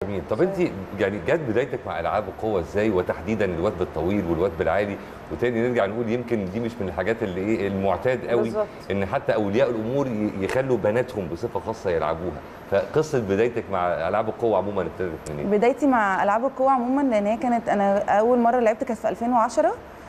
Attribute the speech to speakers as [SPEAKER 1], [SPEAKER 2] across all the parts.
[SPEAKER 1] جميل طب انت يعني جت بدايتك مع العاب القوه ازاي وتحديدا الوثب الطويل والوثب العالي وتاني نرجع نقول يمكن دي مش من الحاجات اللي ايه المعتاد قوي
[SPEAKER 2] بالظبط.
[SPEAKER 1] ان حتى اولياء الامور ي- يخلوا بناتهم بصفه خاصه يلعبوها فقصه بدايتك مع العاب القوه عموما ابتدت منين؟
[SPEAKER 3] بدايتي مع العاب القوه عموما لان هي كانت انا اول مره لعبت كانت في 2010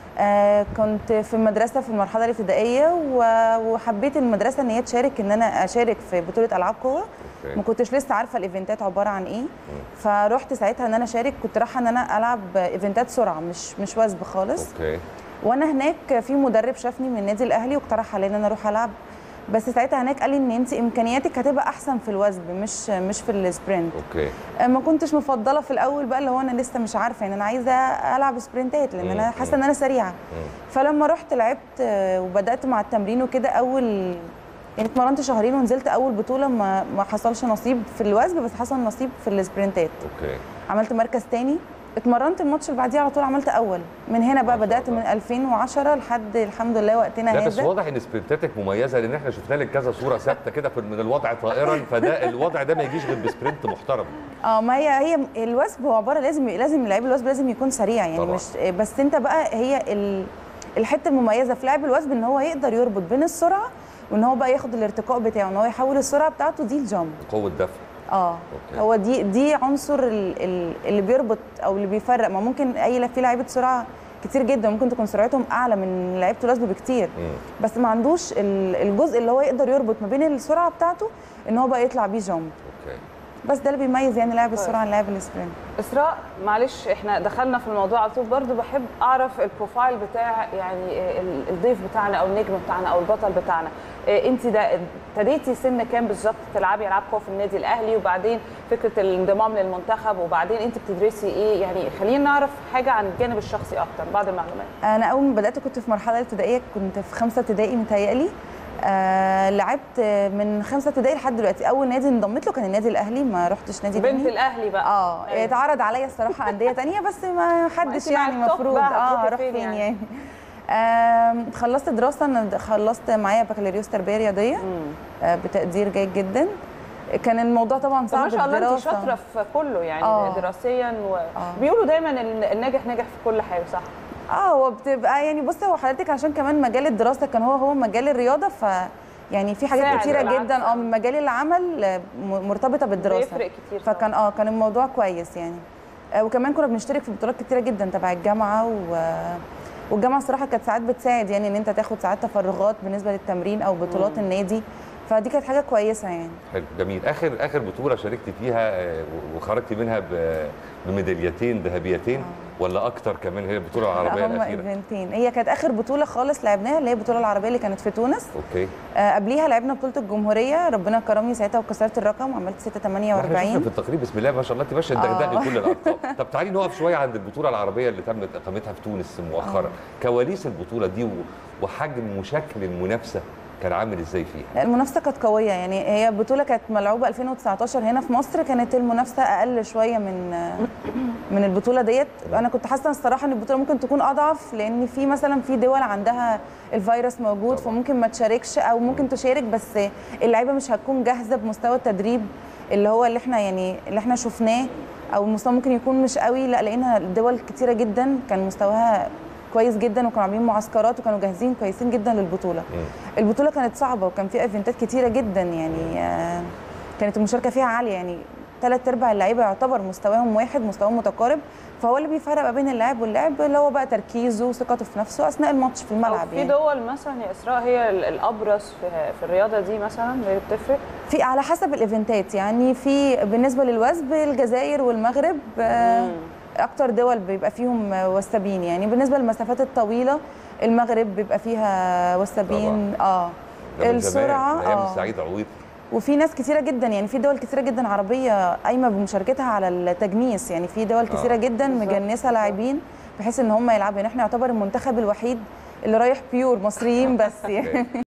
[SPEAKER 3] آه كنت في المدرسه في المرحله الابتدائيه و- وحبيت المدرسه ان هي تشارك ان انا اشارك في بطوله العاب قوه
[SPEAKER 1] أوكي.
[SPEAKER 3] ما كنتش لسه عارفه الايفنتات عباره عن ايه فرحت ساعتها ان انا اشارك كنت رايحه ان انا العب ايفنتات سرعه مش مش وثب خالص
[SPEAKER 1] اوكي
[SPEAKER 3] وانا هناك في مدرب شافني من النادي الاهلي واقترح عليا ان انا اروح العب بس ساعتها هناك قال لي ان انت امكانياتك هتبقى احسن في الوثب مش مش في السبرنت
[SPEAKER 1] اوكي
[SPEAKER 3] ما كنتش مفضله في الاول بقى اللي هو انا لسه مش عارفه يعني انا عايزه العب سبرنتات لان انا
[SPEAKER 1] مم.
[SPEAKER 3] حاسه ان انا سريعه فلما رحت لعبت آه، وبدات مع التمرين وكده اول يعني اتمرنت شهرين ونزلت اول بطوله ما ما حصلش نصيب في الوثب بس حصل نصيب في السبرنتات
[SPEAKER 1] اوكي
[SPEAKER 3] عملت مركز تاني اتمرنت الماتش اللي بعديه على طول عملت اول من هنا بقى
[SPEAKER 1] ما شاء
[SPEAKER 3] بدات
[SPEAKER 1] الله.
[SPEAKER 3] من 2010 لحد الحمد لله وقتنا
[SPEAKER 1] لا بس
[SPEAKER 3] هذا
[SPEAKER 1] واضح ان سبرنتاتك مميزه لان احنا شفنا لك كذا صوره ثابته كده في- من الوضع طائرا فده الوضع ده ما يجيش غير بسبرنت محترم
[SPEAKER 3] اه ما هي هي الوثب هو عباره لازم لازم لعيب الوثب لازم يكون سريع يعني
[SPEAKER 1] طبعا.
[SPEAKER 3] مش بس انت بقى هي ال الحته المميزه في لعب الوثب ان هو يقدر يربط بين السرعه وان هو بقى ياخد الارتقاء بتاعه ان هو يحول السرعه بتاعته دي الجامب
[SPEAKER 1] قوه دفع
[SPEAKER 3] اه
[SPEAKER 1] أوكي.
[SPEAKER 3] هو دي دي عنصر ال- ال- اللي بيربط او اللي بيفرق ما ممكن اي في لعيبه سرعه كتير جدا ممكن تكون سرعتهم اعلى من لعيبه الوثب بكتير
[SPEAKER 1] مم.
[SPEAKER 3] بس ما عندوش ال- الجزء اللي هو يقدر يربط ما بين السرعه بتاعته ان هو بقى يطلع بيه جامب
[SPEAKER 1] اوكي
[SPEAKER 3] بس ده اللي بيميز يعني لاعب السرعه عن لاعب السبرنت
[SPEAKER 2] اسراء معلش احنا دخلنا في الموضوع على طول برضو بحب اعرف البروفايل بتاع يعني ال- الضيف بتاعنا او النجم بتاعنا او البطل بتاعنا انت ده ابتديتي سن كام بالظبط تلعبي العاب قوه في النادي الاهلي وبعدين فكره الانضمام للمنتخب وبعدين انت بتدرسي ايه يعني خلينا نعرف حاجه عن الجانب الشخصي اكتر بعض المعلومات
[SPEAKER 3] انا اول ما بدات كنت في مرحله ابتدائيه كنت في خمسه ابتدائي متهيألي آه لعبت من خمسه ابتدائي لحد دلوقتي اول نادي انضميت له كان النادي الاهلي ما رحتش نادي
[SPEAKER 2] بنت
[SPEAKER 3] تاني
[SPEAKER 2] الاهلي بقى
[SPEAKER 3] اه
[SPEAKER 2] أيوة.
[SPEAKER 3] اتعرض عليا الصراحه انديه تانية بس ما حدش
[SPEAKER 2] وأنت مع
[SPEAKER 3] يعني
[SPEAKER 2] التوب
[SPEAKER 3] مفروض
[SPEAKER 2] بقى
[SPEAKER 3] اه
[SPEAKER 2] هتروحي
[SPEAKER 3] هروح
[SPEAKER 2] فين
[SPEAKER 3] فين
[SPEAKER 2] يعني؟
[SPEAKER 3] يعني, آم، خلصت دراسه انا خلصت معايا بكالوريوس تربيه رياضيه آه بتقدير جيد جدا كان الموضوع طبعا
[SPEAKER 2] طب
[SPEAKER 3] صعب
[SPEAKER 2] ما شاء الله انت
[SPEAKER 3] الدراسة.
[SPEAKER 2] شاطره في كله يعني
[SPEAKER 3] آه.
[SPEAKER 2] دراسيا وبيقولوا دايما ان الناجح ناجح في كل حاجه صح
[SPEAKER 3] اه هو بتبقى يعني بص هو حضرتك عشان كمان مجال الدراسه كان هو هو مجال الرياضه ف يعني في حاجات
[SPEAKER 2] ساعد
[SPEAKER 3] كتيره
[SPEAKER 2] بالعكس.
[SPEAKER 3] جدا اه من مجال العمل آه، م- مرتبطه بالدراسه
[SPEAKER 2] بيفرق كتير طبعاً.
[SPEAKER 3] فكان اه كان الموضوع كويس يعني آه، وكمان كنا بنشترك في بطولات كتيره جدا تبع الجامعه و والجامعه الصراحه كانت ساعات بتساعد يعني ان انت تاخد ساعات تفرغات بالنسبه للتمرين او بطولات النادي فدي كانت حاجه كويسه يعني
[SPEAKER 1] حلو جميل اخر اخر بطوله شاركت فيها آه، وخرجت منها ب- بميداليتين ذهبيتين ولا اكتر كمان هي البطوله العربيه
[SPEAKER 3] هم
[SPEAKER 1] الاخيره
[SPEAKER 3] ايفنتين هي كانت اخر بطوله خالص لعبناها اللي هي البطوله العربيه اللي كانت في تونس
[SPEAKER 1] اوكي
[SPEAKER 3] آه، قبليها لعبنا بطوله الجمهوريه ربنا كرمني ساعتها وكسرت الرقم وعملت 6
[SPEAKER 1] احنا شفنا
[SPEAKER 3] 48
[SPEAKER 1] في التقرير بسم الله ما شاء الله انت ماشيه تدغدغي
[SPEAKER 3] آه.
[SPEAKER 1] كل الارقام طب تعالي نقف شويه عند البطوله العربيه اللي تمت اقامتها في تونس مؤخرا كواليس البطوله دي و- وحجم وشكل المنافسه كان عامل ازاي فيها
[SPEAKER 3] المنافسه كانت قويه يعني هي البطوله كانت ملعوبه 2019 هنا في مصر كانت المنافسه اقل شويه من من البطوله ديت انا كنت حاسه الصراحه ان البطوله ممكن تكون اضعف لان في مثلا في دول عندها الفيروس موجود فممكن ما تشاركش او ممكن تشارك بس اللعيبه مش هتكون جاهزه بمستوى التدريب اللي هو اللي احنا يعني اللي احنا شفناه او المستوى ممكن يكون مش قوي لا لقينا دول كتيره جدا كان مستواها كويس جدا وكانوا عاملين معسكرات وكانوا جاهزين كويسين جدا للبطوله البطوله كانت صعبه وكان فيها ايفنتات كتيره جدا يعني آه، كانت المشاركه فيها عاليه يعني ثلاث ارباع اللعيبه يعتبر مستواهم واحد مستواهم متقارب فهو اللي بيفرق ما بين اللاعب واللاعب اللي هو بقى تركيزه وثقته في نفسه اثناء الماتش في
[SPEAKER 2] أو
[SPEAKER 3] الملعب
[SPEAKER 2] في
[SPEAKER 3] يعني
[SPEAKER 2] دول مثلا يا اسراء هي ال- الابرز في في الرياضه دي مثلا اللي بتفرق
[SPEAKER 3] في على حسب الايفنتات يعني في بالنسبه للوثب الجزائر والمغرب آه، اكتر دول بيبقى فيهم وثابين يعني بالنسبه للمسافات الطويله المغرب بيبقى فيها وثابين اه
[SPEAKER 1] ده من زمان،
[SPEAKER 3] السرعه
[SPEAKER 1] من ايام
[SPEAKER 3] اه
[SPEAKER 1] السعيد عويض
[SPEAKER 3] وفي ناس كتيره جدا يعني في دول كتيره جدا عربيه قايمه بمشاركتها على التجنيس يعني في دول كتيره
[SPEAKER 1] آه.
[SPEAKER 3] جدا
[SPEAKER 2] بالظبط.
[SPEAKER 3] مجنسه لاعبين بحيث ان هم يلعبوا يعني احنا يعتبر المنتخب الوحيد اللي رايح بيور مصريين بس يعني